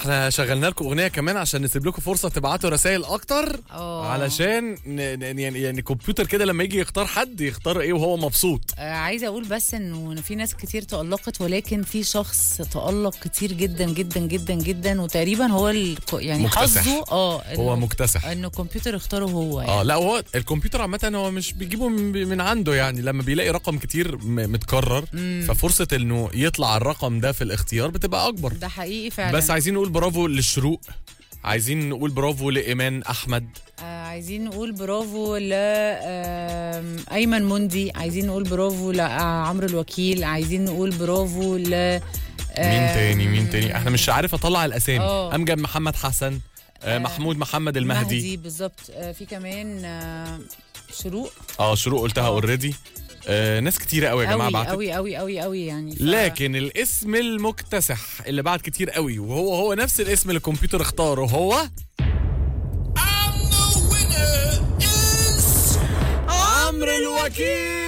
احنا شغلنا لكم اغنيه كمان عشان نسيب لكم فرصه تبعتوا رسائل اكتر اه علشان ن- ن- يعني يعني الكمبيوتر كده لما يجي يختار حد يختار ايه وهو مبسوط آه، عايزه اقول بس انه في ناس كتير تألقت ولكن في شخص تألق كتير جدا جدا جدا جدا وتقريبا هو ال... يعني مكتسح. حظه اه هو إنه- مكتسح انه الكمبيوتر اختاره هو يعني اه لا هو الكمبيوتر عامة هو مش بيجيبه من من عنده يعني لما بيلاقي رقم كتير م- متكرر ففرصة انه يطلع الرقم ده في الاختيار بتبقى اكبر ده حقيقي فعلا بس عايزين نقول برافو للشروق عايزين نقول برافو لإيمان أحمد آه عايزين نقول برافو ل آم، ايمن مندي عايزين نقول برافو لعمرو الوكيل عايزين نقول برافو ل مين تاني مين تاني احنا مش عارف اطلع الأسامي آه. أمجد محمد حسن آه محمود محمد المهدي مهدي بالظبط آه في كمان آه شروق اه شروق قلتها آه. اوريدي آه ناس كتيرة قوي يا جماعة قوي بعتت قوي قوي قوي قوي يعني ف... لكن الاسم المكتسح اللي بعد كتير قوي وهو هو نفس الاسم اللي الكمبيوتر اختاره هو عمرو الوكيل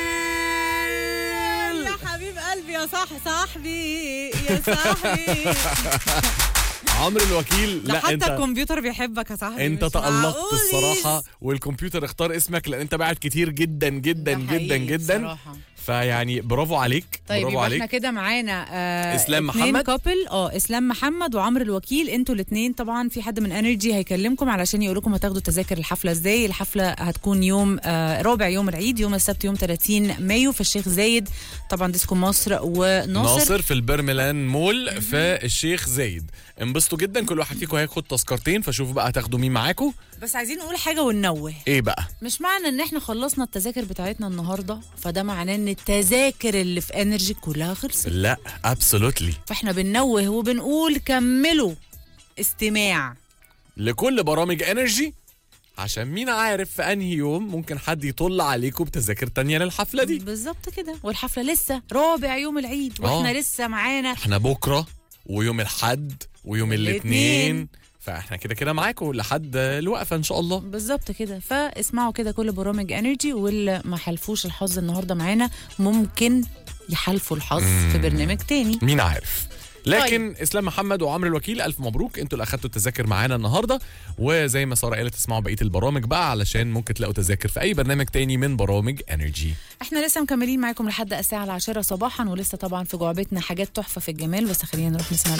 يا حبيب قلبي يا صح صاحبي يا صاحبي عمرو الوكيل ده لا حتى انت الكمبيوتر بيحبك يا صاحبي انت مش تألقت معقول. الصراحة والكمبيوتر اختار اسمك لان انت بعد كتير جدا جدا ده جدا حقيقي جدا بصراحة. فيعني برافو عليك طيب برافو يبقى عليك احنا كده معانا آه إسلام اتنين محمد؟ كابل اه اسلام محمد وعمرو الوكيل انتوا الاثنين طبعا في حد من انرجي هيكلمكم علشان يقول لكم هتاخدوا تذاكر الحفله ازاي الحفله هتكون يوم آه رابع يوم العيد يوم السبت يوم 30 مايو في الشيخ زايد طبعا ديسكو مصر وناصر ناصر في البرميلان مول في الشيخ زايد انبسطوا جدا كل واحد فيكم هياخد تذكرتين فشوفوا بقى هتاخدوا مين معاكم بس عايزين نقول حاجه وننوه ايه بقى مش معنى ان احنا خلصنا التذاكر بتاعتنا النهارده فده معناه ان التذاكر اللي في انرجي كلها خلصت لا ابسولوتلي فاحنا بننوه وبنقول كملوا استماع لكل برامج انرجي عشان مين عارف في انهي يوم ممكن حد يطل عليكم بتذاكر تانية للحفلة دي بالظبط كده والحفله لسه رابع يوم العيد واحنا آه. لسه معانا احنا بكرة ويوم الحد ويوم الاتنين. الاثنين فاحنا كده كده معاكم لحد الوقفة ان شاء الله بالظبط كده فاسمعوا كده كل برامج انرجي واللي ما حلفوش الحظ النهارده معانا ممكن يحالفوا الحظ في برنامج تاني مين عارف لكن طيب. اسلام محمد وعمرو الوكيل الف مبروك انتوا اللي اخدتوا التذاكر معانا النهارده وزي ما ساره قالت تسمعوا بقيه البرامج بقى علشان ممكن تلاقوا تذاكر في اي برنامج تاني من برامج انرجي احنا لسه مكملين معاكم لحد الساعه العاشرة صباحا ولسه طبعا في جعبتنا حاجات تحفه في الجمال بس خلينا نروح نسمع